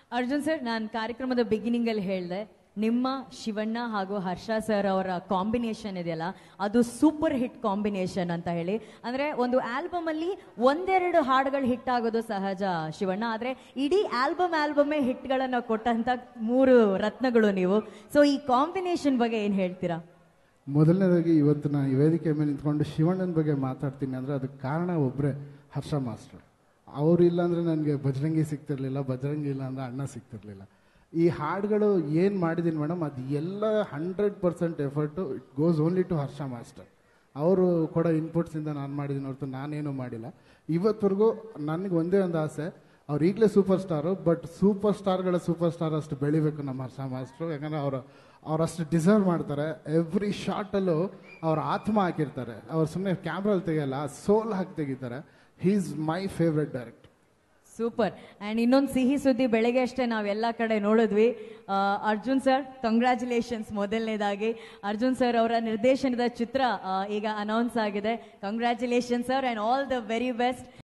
Arjun sir ನಾನು ಕಾರ್ಯಕ್ರಮದ beginning ಅಲ್ಲಿ ಹೇಳಿದೆ ನಿಮ್ಮ ಶಿವಣ್ಣ ಹಾಗೂ ಹರ್ಷ ಸರ್ ಅವರ ಕಾಂಬಿನೇಷನ್ ಇದೆಯಲ್ಲ ಅದು ಸೂಪರ್ ಹಿಟ್ ಕಾಂಬಿನೇಷನ್ ಅಂತ ಹೇಳಿ ಅಂದ್ರೆ ಒಂದು ಆಲ್ಬಮ್ ಅಲ್ಲಿ ಒಂದೆರಡು ಹಾಡುಗಳು ಹಿಟ್ ಆಗೋದು ಸಹಜ ಶಿವಣ್ಣ ಆದ್ರೆ ಇಡೀ ಆಲ್ಬಮ್ ಆಲ್ಬಮೇ ಹಿಟ್ಗಳನ್ನ ಕೊಟ್ಟಂತ ಮೂರು ರತ್ನಗಳು ನೀವು ಸೊ ಈ ಕಾಂಬಿನೇಷನ್ ಬಗ್ಗೆ ಏನ್ ಹೇಳ್ತೀರಾ ಮೊದಲನೇದಾಗಿ ಇವತ್ತು ನಾನು ಈ ವೇದಿಕೆ ಮೇಲೆ ನಿಂತ್ಕೊಂಡು ಶಿವಣ್ಣನ ಬಗ್ಗೆ ಮಾತಾಡ್ತೀನಿ ಅಂದರೆ ಅದಕ್ಕೆ ಕಾರಣ ಒಬ್ಬರೇ ಹರ್ಷ ಮಾಸ್ಟರ್ ಅವರು ಇಲ್ಲ ಅಂದರೆ ನನಗೆ ಬಜರಂಗಿ ಸಿಗ್ತಿರ್ಲಿಲ್ಲ ಬಜರಂಗಿ ಇಲ್ಲ ಅಂದರೆ ಅಣ್ಣ ಸಿಗ್ತಿರ್ಲಿಲ್ಲ ಈ ಹಾಡುಗಳು ಏನು ಮಾಡಿದ್ದೀನಿ ಮೇಡಮ್ ಅದು ಎಲ್ಲ hundred percent effort it goes only to Harsha master ಅವರು ಕೊಡೋ ಇನ್ಪುಟ್ಸಿಂದ ನಾನು ಮಾಡಿದ್ದೀನಿ ಹೊರತು ನಾನೇನು ಮಾಡಿಲ್ಲ ಇವತ್ತವರೆಗೂ ನನಗೆ ಒಂದೇ ಒಂದು ಆಸೆ ಅವ್ರು ಈಗಲೇ ಸೂಪರ್ ಸ್ಟಾರು ಬಟ್ ಸೂಪರ್ ಸ್ಟಾರ್ಗಳ ಸೂಪರ್ ಸ್ಟಾರ್ ಅಷ್ಟು ಬೆಳಿಬೇಕು ನಮ್ಮ ಹರ್ಷ ಮಾಸ್ಟ್ರು ಯಾಕಂದ್ರೆ ಅವರು ಅವ್ರು ಅಷ್ಟು ಡಿಸರ್ವ್ ಮಾಡ್ತಾರೆ ಎವ್ರಿ ಶಾರ್ಟಲ್ಲೂ ಅವ್ರ ಆತ್ಮ ಹಾಕಿರ್ತಾರೆ ಅವ್ರು ಸುಮ್ಮನೆ ಕ್ಯಾಮ್ರಲ್ಲಿ ತೆಗಿಯಲ್ಲ ಸೋಲ್ ಹಾಕಿ ತೆಗಿತಾರೆ he is my favourite direct super and ಇನ್ನೊಂದು ಸಿಹಿ ಸುದ್ದಿ ಬೆಳಗ್ಗೆ ಅಷ್ಟೇ ನಾವೆಲ್ಲ ಕಡೆ ನೋಡಿದ್ವಿ ಆ, ಅರ್ಜುನ್ ಸರ್ ಕಂಗ್ರ್ಯಾಚುಲೇಷನ್ಸ್ ಮೊದಲನೇದಾಗಿ ಅರ್ಜುನ್ ಸರ್ ಅವರ ನಿರ್ದೇಶನದ ಚಿತ್ರ ಆ, ಈಗ ಅನೌನ್ಸ್ ಆಗಿದೆ congratulation sir and all the very best